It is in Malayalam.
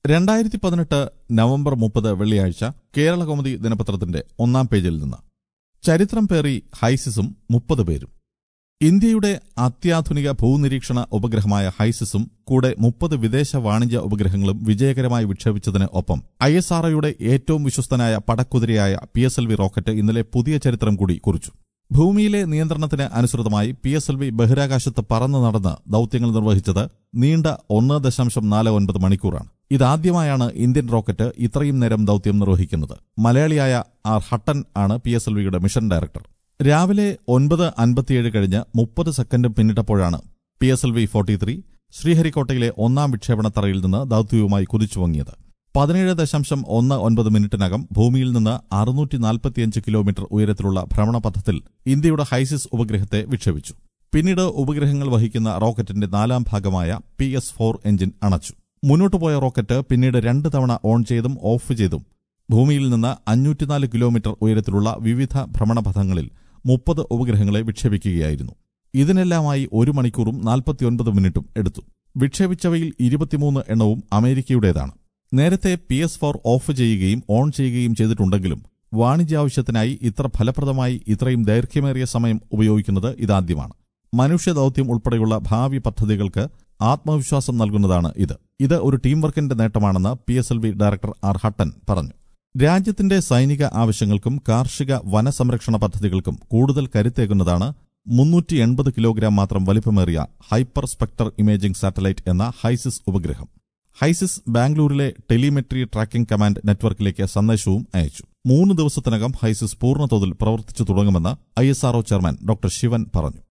രണ്ടായിരത്തി പതിനെട്ട് നവംബർ മുപ്പത് വെള്ളിയാഴ്ച കേരള കൗമുദി ദിനപത്രത്തിന്റെ ഒന്നാം പേജിൽ നിന്ന് ചരിത്രം പേറി ഹൈസിസും മുപ്പത് പേരും ഇന്ത്യയുടെ അത്യാധുനിക ഭൂനിരീക്ഷണ ഉപഗ്രഹമായ ഹൈസിസും കൂടെ മുപ്പത് വിദേശ വാണിജ്യ ഉപഗ്രഹങ്ങളും വിജയകരമായി വിക്ഷേപിച്ചതിന് ഒപ്പം ഐ എസ് ആർഒയുടെ ഏറ്റവും വിശ്വസ്തനായ പടക്കുതിരയായ P S L V rocket ഇന്നലെ പുതിയ ചരിത്രം കൂടി കുറിച്ചു ഭൂമിയിലെ നിയന്ത്രണത്തിന് അനുസൃതമായി പി എസ് എൽ വി ബഹിരാകാശത്ത് പറന്നു നടന്ന് ദൌത്യങ്ങൾ നിർവഹിച്ചത് നീണ്ട ഒന്ന് ദശാംശം നാല് ഒൻപത് മണിക്കൂറാണ് ഇതാദ്യമായാണ് ഇന്ത്യൻ റോക്കറ്റ് ഇത്രയും നേരം ദൌത്യം നിർവഹിക്കുന്നത് മലയാളിയായ ആർ ഹട്ടൻ ആണ് പി എസ് എൽ വിയുടെ മിഷൻ ഡയറക്ടർ രാവിലെ ഒൻപത് അൻപത്തിയേഴ് കഴിഞ്ഞ് മുപ്പത് സെക്കൻഡ് പിന്നിട്ടപ്പോഴാണ് P S L V forty three ശ്രീഹരിക്കോട്ടയിലെ ഒന്നാം വിക്ഷേപണ തറയിൽ നിന്ന് ദൌത്യവുമായി കുതിച്ചുവങ്ങിയത് പതിനേഴ് ദശാംശം ഒന്ന് ഒൻപത് മിനിറ്റിനകം ഭൂമിയിൽ നിന്ന് അറുന്നൂറ്റി നാൽപ്പത്തിയഞ്ച് കിലോമീറ്റർ ഉയരത്തിലുള്ള ഭ്രമണപഥത്തിൽ ഇന്ത്യയുടെ ഹൈസിസ് ഉപഗ്രഹത്തെ വിക്ഷേപിച്ചു പിന്നീട് ഉപഗ്രഹങ്ങൾ വഹിക്കുന്ന റോക്കറ്റിന്റെ നാലാം ഭാഗമായ പി എസ് ഫോർ എഞ്ചിൻ അണച്ചു മുന്നോട്ടുപോയ റോക്കറ്റ് പിന്നീട് രണ്ട് തവണ ഓൺ ചെയ്തും ഓഫ് ചെയ്തും ഭൂമിയിൽ നിന്ന് അഞ്ഞൂറ്റിനാല് കിലോമീറ്റർ ഉയരത്തിലുള്ള വിവിധ ഭ്രമണപഥങ്ങളിൽ മുപ്പത് ഉപഗ്രഹങ്ങളെ വിക്ഷേപിക്കുകയായിരുന്നു ഇതിനെല്ലാമായി ഒരു മണിക്കൂറും നാൽപ്പത്തിയൊൻപത് മിനിറ്റും എടുത്തു വിക്ഷേപിച്ചവയിൽ ഇരുപത്തിമൂന്ന് എണ്ണവും അമേരിക്കയുടേതാണ് നേരത്തെ പി എസ് ഫോർ ഓഫ് ചെയ്യുകയും ഓൺ ചെയ്യുകയും ചെയ്തിട്ടുണ്ടെങ്കിലും വാണിജ്യാവശ്യത്തിനായി ഇത്ര ഫലപ്രദമായി ഇത്രയും ദൈർഘ്യമേറിയ സമയം ഉപയോഗിക്കുന്നത് ഇതാദ്യമാണ് മനുഷ്യദൌത്യം ഉൾപ്പെടെയുള്ള ഭാവി പദ്ധതികൾക്ക് ആത്മവിശ്വാസം നൽകുന്നതാണ് ഇത് ഇത് ഒരു ടീം വർക്കിന്റെ നേട്ടമാണെന്ന് P S L V director R Hutton പറഞ്ഞു രാജ്യത്തിന്റെ സൈനിക ആവശ്യങ്ങൾക്കും കാർഷിക വനസംരക്ഷണ പദ്ധതികൾക്കും കൂടുതൽ കരുത്തേകുന്നതാണ് മുന്നൂറ്റി എൺപത് കിലോഗ്രാം മാത്രം വലിപ്പമേറിയ ഹൈപ്പർ സ്പെക്ടർ ഇമേജിംഗ് സാറ്റലൈറ്റ് എന്ന ഹൈസിസ് ഉപഗ്രഹം ഹൈസിസ് ബാംഗ്ലൂരിലെ ടെലിമെട്രി ട്രാക്കിംഗ് കമാൻഡ് നെറ്റ്വർക്കിലേക്ക് സന്ദേശവും അയച്ചു മൂന്ന് ദിവസത്തിനകം ഹൈസിസ് പൂർണ്ണതോതിൽ പ്രവർത്തിച്ചു തുടങ്ങുമെന്ന് ഐ ചെയർമാൻ ഡോക്ടർ ശിവൻ പറഞ്ഞു